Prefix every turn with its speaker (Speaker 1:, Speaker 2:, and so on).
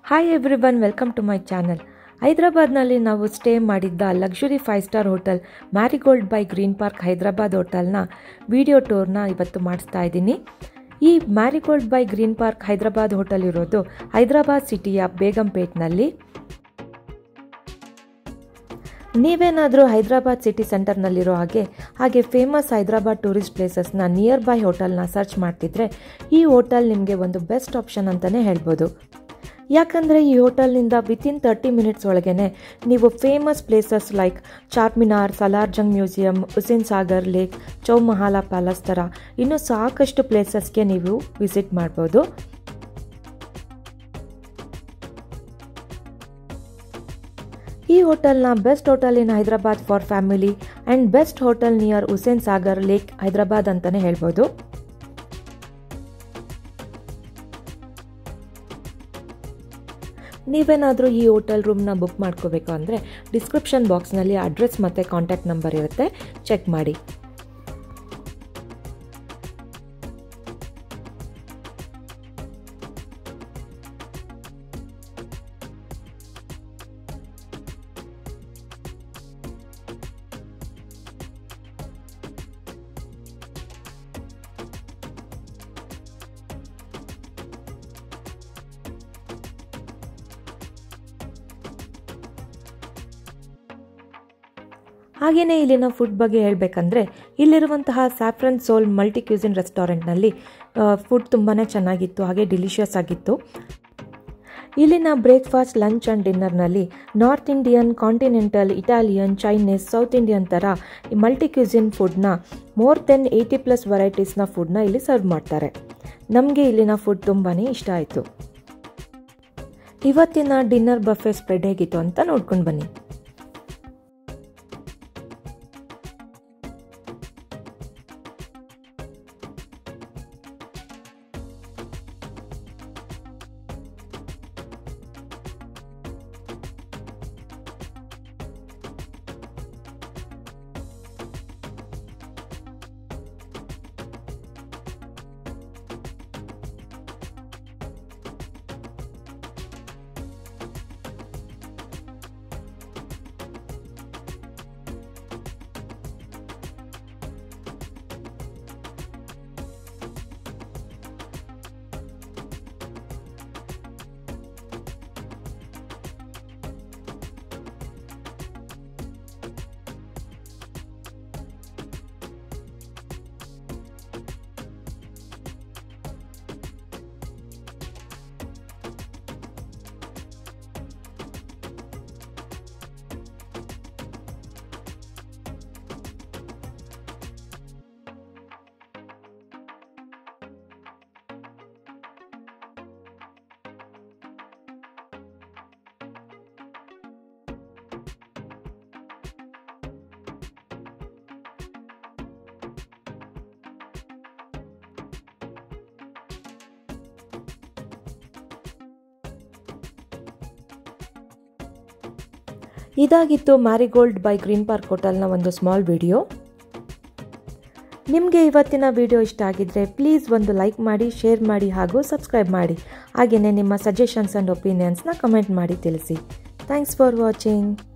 Speaker 1: hi everyone welcome to my channel ಹೈದರಾಬಾದ್ನಲ್ಲಿ ನಾವು stay ಮಾಡಿದ್ದ luxury five star hotel marigold by green park Hyderabad ಹೋಟೆಲ್ನ video ಟೂರ್ನ ಇವತ್ತು ಮಾಡಿಸ್ತಾ ಇದ್ದೀನಿ ಈ marigold by green park Hyderabad hotel ಇರೋದು ಹೈದರಾಬಾದ್ ಸಿಟಿಯ ಬೇಗಂಪೇಟ್ನಲ್ಲಿ ನೀವೇನಾದರೂ ಹೈದರಾಬಾದ್ ಸಿಟಿ ಸೆಂಟರ್ನಲ್ಲಿರೋ ಹಾಗೆ ಹಾಗೆ ಫೇಮಸ್ ಹೈದರಾಬಾದ್ ಟೂರಿಸ್ಟ್ ಪ್ಲೇಸಸ್ನ ನಿಯರ್ ಬೈ ಹೋಟೆಲ್ನ ಸರ್ಚ್ ಮಾಡ್ತಿದ್ರೆ ಈ ಹೋಟೆಲ್ ನಿಮಗೆ ಒಂದು ಬೆಸ್ಟ್ ಆಪ್ಷನ್ ಅಂತಲೇ ಹೇಳ್ಬೋದು ಯಾಕಂದರೆ ಈ ಹೋಟೆಲ್ನಿಂದ ವಿತಿನ್ ತರ್ಟಿ ಮಿನಿಟ್ಸ್ ಒಳಗೇ ನೀವು famous places like Charminar Salar Jung museum Hussain Sagar lake Chowmahalla palace ಥರ ಇನ್ನೂ ಸಾಕಷ್ಟು ಪ್ಲೇಸಸ್ಗೆ ನೀವು ವಿಸಿಟ್ ಮಾಡ್ಬೋದು ಈ ಹೋಟೆಲ್ನ best hotel in Hyderabad for family and best hotel near Hussain Sagar lake Hyderabad ಅಂತಲೇ ಹೇಳ್ಬೋದು ನೀವೇನಾದರೂ ಈ ಹೋಟೆಲ್ ರೂಮ್ನ ಬುಕ್ ಮಾಡ್ಕೋಬೇಕು ಅಂದರೆ ಡಿಸ್ಕ್ರಿಪ್ಷನ್ ಬಾಕ್ಸ್ನಲ್ಲಿ ಅಡ್ರೆಸ್ ಮತ್ತು ಕಾಂಟ್ಯಾಕ್ಟ್ ನಂಬರ್ ಇರುತ್ತೆ ಚೆಕ್ ಮಾಡಿ ಹಾಗೆಯೇ ಇಲ್ಲಿನ ಫುಡ್ ಬಗ್ಗೆ ಹೇಳಬೇಕಂದ್ರೆ ಇಲ್ಲಿರುವಂತಹ ಸ್ಯಾಫ್ರನ್ ಸೋಲ್ ಮಲ್ಟಿ ಕ್ಯೂಸಿನ್ ರೆಸ್ಟೋರೆಂಟ್ನಲ್ಲಿ ಫುಡ್ ತುಂಬಾ ಚೆನ್ನಾಗಿತ್ತು ಹಾಗೆ ಡಿಲಿಷಿಯಸ್ ಆಗಿತ್ತು ಇಲ್ಲಿನ ಬ್ರೇಕ್ಫಾಸ್ಟ್ ಲಂಚ್ ಆ್ಯಂಡ್ ಡಿನ್ನರ್ನಲ್ಲಿ north Indian continental Italian Chinese south Indian ಥರ ಈ ಮಲ್ಟಿ ಕ್ಯೂಸಿನ್ ಫುಡ್ನ ಮೋರ್ ದೆನ್ ಏಯ್ಟಿ ಪ್ಲಸ್ ವೆರೈಟೀಸ್ನ ಫುಡ್ನ ಇಲ್ಲಿ ಸರ್ವ್ ಮಾಡ್ತಾರೆ ನಮಗೆ ಇಲ್ಲಿನ ಫುಡ್ ತುಂಬಾ ಇಷ್ಟ ಆಯಿತು ಇವತ್ತಿನ ಡಿನ್ನರ್ ಬಫೆ ಸ್ಪ್ರೆಡ್ ಹೇಗಿತ್ತು ಅಂತ ನೋಡ್ಕೊಂಡು ಬನ್ನಿ ಇದಾಗಿತ್ತು ಮ್ಯಾರಿಗೋಲ್ಡ್ ಬೈ ಗ್ರೀನ್ ಪಾರ್ಕ್ ಹೋಟೆಲ್ನ ಒಂದು ಸ್ಮಾಲ್ ವಿಡಿಯೋ ನಿಮಗೆ ಇವತ್ತಿನ ವಿಡಿಯೋ ಇಷ್ಟ ಆಗಿದ್ದರೆ ಪ್ಲೀಸ್ ಒಂದು ಲೈಕ್ ಮಾಡಿ ಶೇರ್ ಮಾಡಿ ಹಾಗೂ ಸಬ್ಸ್ಕ್ರೈಬ್ ಮಾಡಿ ಹಾಗೆಯೇ ನಿಮ್ಮ ಸಜೆಷನ್ಸ್ ಆ್ಯಂಡ್ ಒಪಿನಿಯನ್ಸ್ನ ಕಮೆಂಟ್ ಮಾಡಿ ತಿಳಿಸಿ ಥ್ಯಾಂಕ್ಸ್ ಫಾರ್ ವಾಚಿಂಗ್